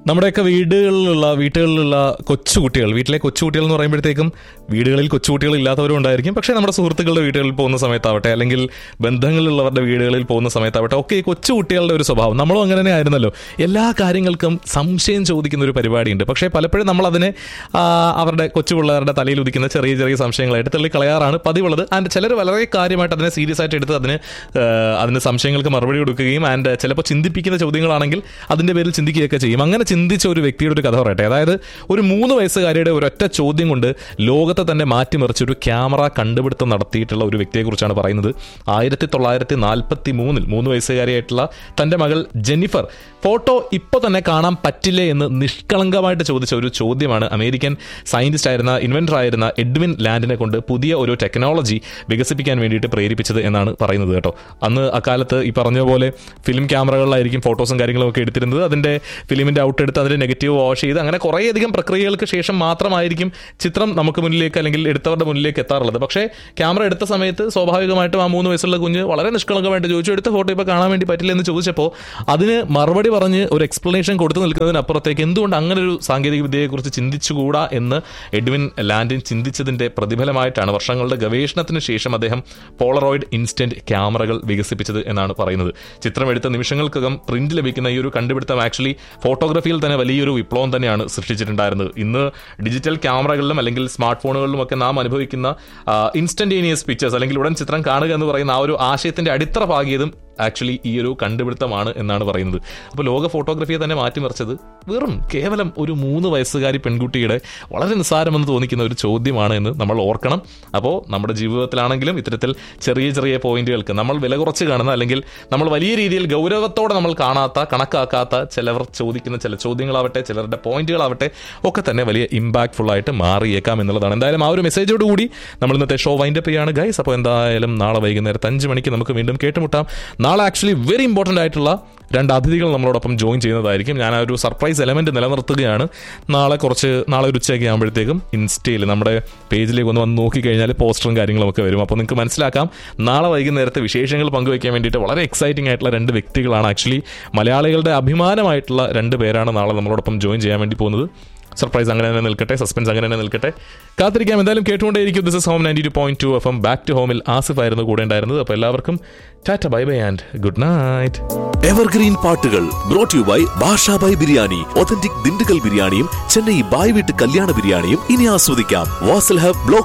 നമ്മുടെയൊക്കെ വീടുകളിലുള്ള വീട്ടുകളിലുള്ള കൊച്ചുകുട്ടികൾ വീട്ടിലെ കൊച്ചുകുട്ടികൾ എന്ന് പറയുമ്പോഴത്തേക്കും വീടുകളിൽ കൊച്ചുകുട്ടികൾ ഇല്ലാത്തവരും ഉണ്ടായിരിക്കും പക്ഷേ നമ്മുടെ സുഹൃത്തുക്കളുടെ വീടുകളിൽ പോകുന്ന സമയത്താവട്ടെ അല്ലെങ്കിൽ ബന്ധങ്ങളിലുള്ളവരുടെ വീടുകളിൽ പോകുന്ന സമയത്താവട്ടെ ഒക്കെ ഈ കൊച്ചുകുട്ടികളുടെ ഒരു സ്വഭാവം നമ്മളും അങ്ങനെ തന്നെ ആയിരുന്നല്ലോ എല്ലാ കാര്യങ്ങൾക്കും സംശയം ചോദിക്കുന്ന ഒരു പരിപാടിയുണ്ട് പക്ഷേ പലപ്പോഴും നമ്മൾ അതിനെ ആ, അവരുടെ കൊച്ചു പിള്ളേരുടെ തലയിൽ ഉദിക്കുന്ന ചെറിയ ചെറിയ സംശയങ്ങളായിട്ട് തള്ളി കളയാറാണ് പതിവുള്ളത് ആൻഡ് ചിലർ വളരെ കാര്യമായിട്ട് അതിനെ സീരിയസ് ആയിട്ട് എടുത്ത് അതിന് ആ, അതിന് സംശയങ്ങൾക്ക് മറുപടി കൊടുക്കുകയും ആൻഡ് ചിലപ്പോൾ ചിന്തിപ്പിക്കുന്ന ചോദ്യങ്ങളാണെങ്കിൽ അതിന്റെ പേരിൽ ചിന്തിക്കുകയൊക്കെ ചെയ്യും അങ്ങനെ ചിന്തിച്ച ഒരു വ്യക്തിയുടെ ഒരു കഥ പറയട്ടെ അതായത് ഒരു മൂന്ന് വയസ്സുകാരിയുടെ ഒരൊറ്റ ചോദ്യം കൊണ്ട് ലോകത്തെ തന്നെ മാറ്റിമറിച്ച് ഒരു ക്യാമറ കണ്ടുപിടുത്തം നടത്തിയിട്ടുള്ള ഒരു വ്യക്തിയെക്കുറിച്ചാണ് പറയുന്നത് ആയിരത്തി തൊള്ളായിരത്തി നാൽപ്പത്തി മൂന്നിൽ മൂന്ന് വയസ്സുകാരിയായിട്ടുള്ള തന്റെ മകൾ ജെന്നിഫർ ഫോട്ടോ ഇപ്പോൾ തന്നെ കാണാൻ പറ്റില്ലേ എന്ന് നിഷ്കളങ്കമായിട്ട് ചോദിച്ച ഒരു ചോദ്യമാണ് അമേരിക്കൻ സയന്റിസ്റ്റ് ആയിരുന്ന ഇൻവെന്റർ ആയിരുന്ന എഡ്വിൻ ലാൻഡിനെ കൊണ്ട് പുതിയ ഒരു ടെക്നോളജി വികസിപ്പിക്കാൻ വേണ്ടിയിട്ട് പ്രേരിപ്പിച്ചത് എന്നാണ് പറയുന്നത് കേട്ടോ അന്ന് അക്കാലത്ത് ഈ പറഞ്ഞ പോലെ ഫിലിം ക്യാമറകളിലായിരിക്കും ഫോട്ടോസും കാര്യങ്ങളും ഒക്കെ എടുത്തിരുന്നത് അതിന്റെ ഫിലിമിന്റെ ഔട്ട് എടുത്ത് അതിന്റെ നെഗറ്റീവ് വാഷ് ചെയ്ത് അങ്ങനെ കുറേയധികം പ്രക്രിയകൾക്ക് ശേഷം മാത്രമായിരിക്കും ചിത്രം നമുക്ക് മുന്നിലേക്ക് അല്ലെങ്കിൽ എടുത്തവരുടെ മുന്നിലേക്ക് എത്താറുള്ളത് പക്ഷേ ക്യാമറ എടുത്ത സമയത്ത് സ്വാഭാവികമായിട്ടും ആ മൂന്ന് വയസ്സുള്ള കുഞ്ഞ് വളരെ നിഷ്കളങ്കമായിട്ട് ചോദിച്ചു എടുത്ത ഫോട്ടോ ഇപ്പോൾ കാണാൻ വേണ്ടി പറ്റില്ല എന്ന് ചോദിച്ചപ്പോൾ അതിന് മറുപടി പറഞ്ഞ് ഒരു എക്സ്പ്ലനേഷൻ കൊടുത്തു നിൽക്കുന്നതിനപ്പുറത്തേക്ക് എന്തുകൊണ്ട് അങ്ങനെ ഒരു സാങ്കേതിക വിദ്യയെക്കുറിച്ച് ചിന്തിച്ചുകൂടാ എന്ന് എഡ്വിൻ ലാൻഡിൻ ചിന്തിച്ചതിന്റെ പ്രതിഫലമായിട്ടാണ് വർഷങ്ങളുടെ ഗവേഷണത്തിന് ശേഷം അദ്ദേഹം പോളറോയിഡ് ഇൻസ്റ്റന്റ് ക്യാമറകൾ വികസിപ്പിച്ചത് എന്നാണ് പറയുന്നത് ചിത്രം എടുത്ത നിമിഷങ്ങൾക്കകം പ്രിന്റ് ലഭിക്കുന്ന ഈ ഒരു കണ്ടുപിടുത്തം ആക്ച്വലി ഫോട്ടോഗ്രാഫിയിൽ തന്നെ വലിയൊരു വിപ്ലവം തന്നെയാണ് സൃഷ്ടിച്ചിട്ടുണ്ടായിരുന്നത് ഇന്ന് ഡിജിറ്റൽ ക്യാമറകളിലും അല്ലെങ്കിൽ സ്മാർട്ട് ഫോണുകളിലും ഒക്കെ നാം അനുഭവിക്കുന്ന ഇൻസ്റ്റന്റേനിയസ് പിക്ചേഴ്സ് അല്ലെങ്കിൽ ഉടൻ ചിത്രം കാണുക എന്ന് പറയുന്ന ആ ഒരു ആശയത്തിന്റെ അടിത്തറ പാകിയതും ആക്ച്വലി ഈ ഒരു കണ്ടുപിടുത്തമാണ് എന്നാണ് പറയുന്നത് അപ്പോൾ ലോക ഫോട്ടോഗ്രാഫിയെ തന്നെ മാറ്റിമറിച്ചത് വെറും കേവലം ഒരു മൂന്ന് വയസ്സുകാരി പെൺകുട്ടിയുടെ വളരെ നിസ്സാരമെന്ന് തോന്നിക്കുന്ന ഒരു ചോദ്യമാണ് എന്ന് നമ്മൾ ഓർക്കണം അപ്പോൾ നമ്മുടെ ജീവിതത്തിലാണെങ്കിലും ഇത്തരത്തിൽ ചെറിയ ചെറിയ പോയിന്റുകൾക്ക് നമ്മൾ വില കുറച്ച് കാണുന്ന അല്ലെങ്കിൽ നമ്മൾ വലിയ രീതിയിൽ ഗൗരവത്തോടെ നമ്മൾ കാണാത്ത കണക്കാക്കാത്ത ചിലവർ ചോദിക്കുന്ന ചില ചോദ്യങ്ങളാവട്ടെ ചിലരുടെ പോയിന്റുകളാവട്ടെ ഒക്കെ തന്നെ വലിയ ഇമ്പാക്ട്ഫുൾ ആയിട്ട് മാറിയേക്കാം എന്നുള്ളതാണ് എന്തായാലും ആ ഒരു മെസ്സേജോട് കൂടി നമ്മൾ ഇന്നത്തെ ഷോ വൈൻഡപ്പ് ചെയ്യാണ് ഗൈസ് അപ്പോൾ എന്തായാലും നാളെ വൈകുന്നേരത്ത് അഞ്ച് മണിക്ക് നമുക്ക് വീണ്ടും കേട്ടുമുട്ടാം നാളെ ആക്ച്വലി വെരി ഇമ്പോർട്ടൻ്റ് ആയിട്ടുള്ള രണ്ട് അതിഥികൾ നമ്മളോടൊപ്പം ജോയിൻ ചെയ്യുന്നതായിരിക്കും ഞാൻ ആ ഒരു സർപ്രൈസ് എലമെന്റ് നിലനിർത്തുകയാണ് നാളെ കുറച്ച് നാളെ ഒരു ഉച്ചയൊക്കെ ആകുമ്പോഴത്തേക്കും ഇൻസ്റ്റയിൽ നമ്മുടെ പേജിലേക്ക് ഒന്ന് വന്ന് നോക്കിക്കഴിഞ്ഞാൽ പോസ്റ്ററും കാര്യങ്ങളും ഒക്കെ വരും അപ്പോൾ നിങ്ങൾക്ക് മനസ്സിലാക്കാം നാളെ വൈകുന്നേരത്തെ വിശേഷങ്ങൾ പങ്കുവയ്ക്കാൻ വേണ്ടിയിട്ട് വളരെ എക്സൈറ്റിംഗ് ആയിട്ടുള്ള രണ്ട് വ്യക്തികളാണ് ആക്ച്വലി മലയാളികളുടെ അഭിമാനമായിട്ടുള്ള രണ്ട് പേരാണ് നാളെ നമ്മളോടൊപ്പം ജോയിൻ ചെയ്യാൻ വേണ്ടി പോകുന്നത് സർപ്രൈസ് അങ്ങനെ തന്നെ നിൽക്കട്ടെ സസ്പെൻസ് അങ്ങനെ തന്നെ നിൽക്കട്ടെ കാത്തിരിക്കാം എന്തായാലും കേട്ടുകൊണ്ടേയിരിക്കും this is home ninety two point two F M back to ഹോമിൽ ആസിഫ് ആയിരുന്നു കൂടെ ഉണ്ടായിരുന്നത് അപ്പോൾ എല്ലാവർക്കും ta ta bye bye and good night evergreen പാട്ടുകൾ brought you by Basha Bhai biryani authentic Dindigul ബിരിയാണിയും ചെന്നൈ ബായ് വീട്ട് കല്യാണ ബിരിയാണിയും ഇനി ആസ്വദിക്കാം വാസൽ ഹബ് ബ്ലോക്ക്